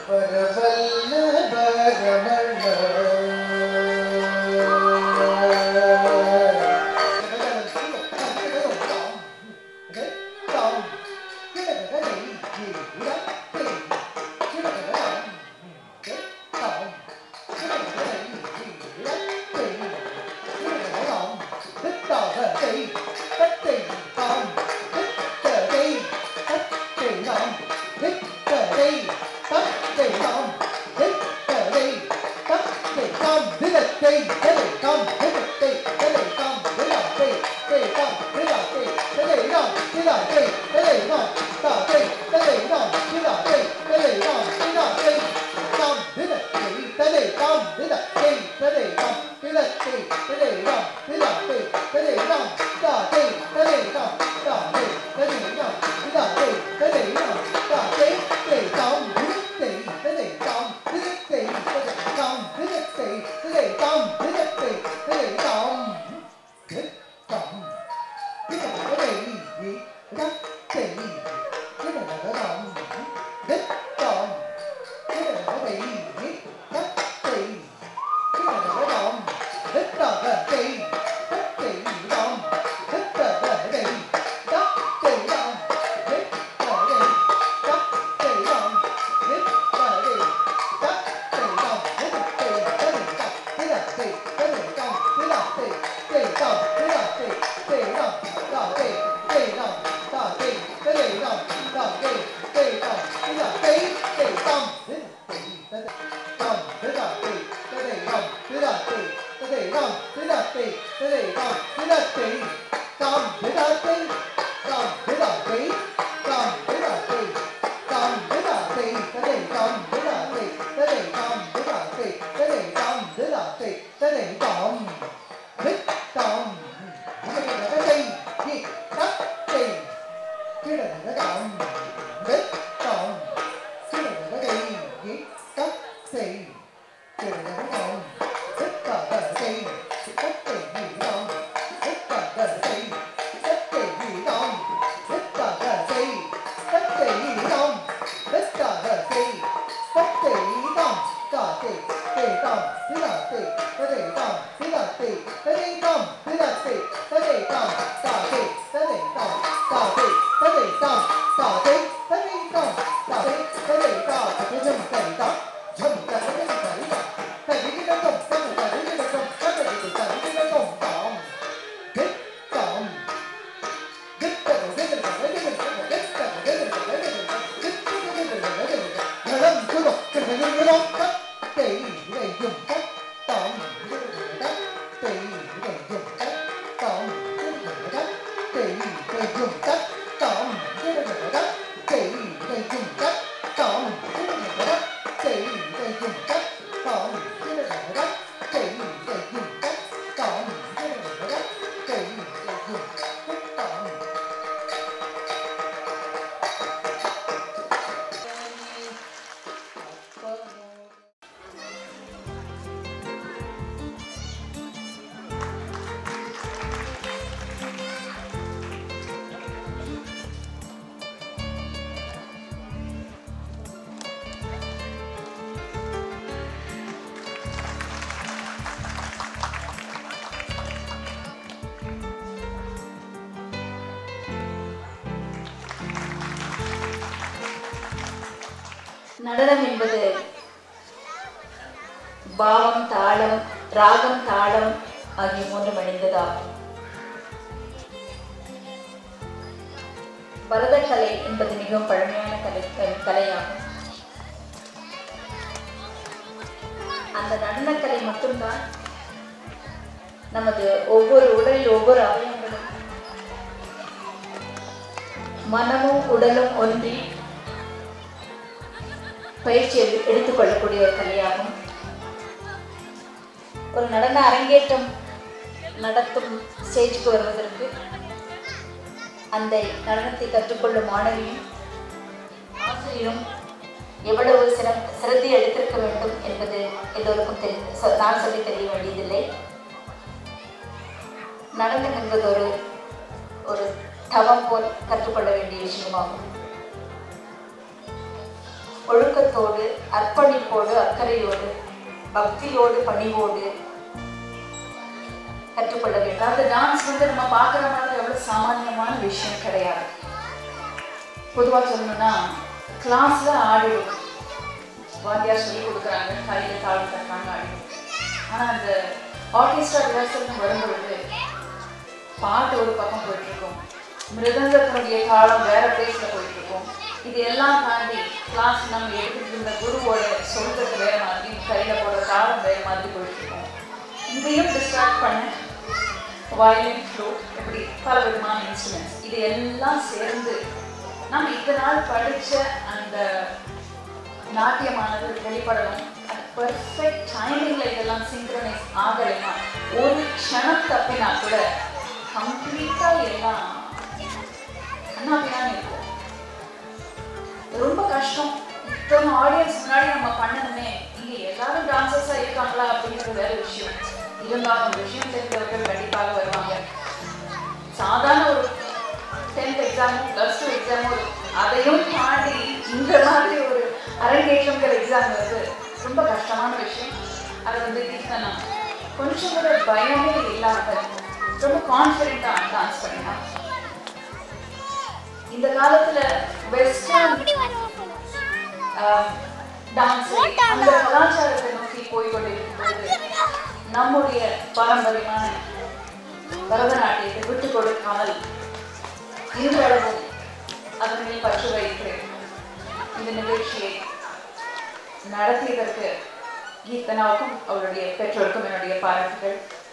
நடனம் என்பது பாவம் தாளம் ராகம் தாளம் ஆகிய மூன்றும் அணிந்ததாகும் பரதக்கலை என்பது மிகவும் பழமையான கலை கலை- கலையாகும் அந்த நடனக்கலை மட்டும்தான் நமது ஒவ்வொரு உடலில் ஒவ்வொரு அவயங்களும் மனமும் உடலும் ஒன்றி பயிற்சி எடு- எடுத்துக்கொள்ளக்கூடிய ஒரு கலையாகும் ஒரு நடன அரங்கேற்றம் நடத்தும் ஸ்டேஜுக்கு வருவதற்கு அந்த நடனத்தை கற்றுக்கொள்ளும் மாணவியும் ஆசிரியரும் எவ்வளவு சிற சிரத்தை எடுத்திருக்க வேண்டும் என்பது எல்லோருக்கும் தெரி சொ- நான் சொல்லி தெரிய வேண்டியதில்லை நடனம் என்பது ஒரு ஒரு தவம் போல் கற்றுக்கொள்ள வேண்டிய விஷயமாகும் ஒழுக்கத்தோடு அர்ப்பணிப்போடு அக்கறையோடு பக்தியோடு பணிவோடு கற்றுக்கொள்ள வேண்டும் அந்த டான்ஸ் வந்து நம்ம பார்க்குற மாதிரி எவ்வளோ சாமானியமான விஷயம் கிடையாது பொதுவாக சொல்லணும்னா கிளாஸ்ல ஆடிடும் வாத்தியார் சொல்லி கொடுக்குறாங்க கையில் தாளம் தட்டுறாங்க ஆடிடும் ஆனால் அந்த ஆர்கெஸ்ட்ரா ரிஹர்சல்னு வரும்பொழுது பாட்டு ஒரு பக்கம் போயிட்டு இருக்கும் மிருதங்கத்தினுடைய தாளம் வேற பிளேஸ்ல போயிட்டு இருக்கும் இது எல்லாம் தாண்டி கிளாஸ் நம்ம எடுத்துட்டு இருந்த குருவோட சொல்றது வேற மாதிரி கையில போடுற தாளம் வேற மாதிரி போயிட்டு இருக்கும் இதையும் டிஸ்ட்ராக்ட் பண்ண வயலின் ஃப்ளூட் இப்படி பல விதமான இன்ஸ்ட்ருமெண்ட்ஸ் இது எல்லாம் சேர்ந்து நம்ம இத்தனை நாள் படிச்ச அந்த நாட்டியமானது வெளிப்படணும் அது பர்ஃபெக்ட் டைமிங்ல இதெல்லாம் சிங்க்ரனைஸ் ஆகலைன்னா ஒரு க்ஷணம் தப்பினா கூட கம்ப்ளீட்டா எல்லாம் அண்ணாபினான்னு இருக்கும் ரொம்ப கஷ்டம் இத்தனை ஆடியன்ஸ் முன்னாடி நம்ம பண்ணணுமே இங்க எல்லாரும் டான்சர்ஸா இருக்காங்களா அப்படிங்கிறது வேற விஷயம் இருந்தாலும் விஷயம் தெரிந்தவர்கள் கண்டிப்பாக வருவாங்க சாதாரண ஒரு டென்த் எக்ஸாமோ ப்ளஸ் டூ எக்ஸாமோ அதையும் தாண்டி இந்த மாதிரி ஒரு அரங்கேற்றங்கிற எக்ஸாம் வருது ரொம்ப கஷ்டமான விஷயம் அது வந்து கீர்த்தனா கொஞ்சம் கூட பயமே இல்லாம ரொம்ப கான்ஃபிடென்ட்டாக டான்ஸ் பண்ணினா இந்த காலத்துல வெஸ்டர்ன் டான்ஸ் அந்த கலாச்சாரத்தை நோக்கி போய் கொண்டிருக்கும்போது நம்முடைய பாரம்பரியமான பரதநாட்டியத்தை விட்டு கொடுக்காமல் இன்றளவும் அதன் மேல் பற்று வைத்து இந்த நிகழ்ச்சியை நடத்தியதற்கு கீர்த்தனாவுக்கும் அவருடைய பெற்றோருக்கும் என்னுடைய பாராட்டுகள்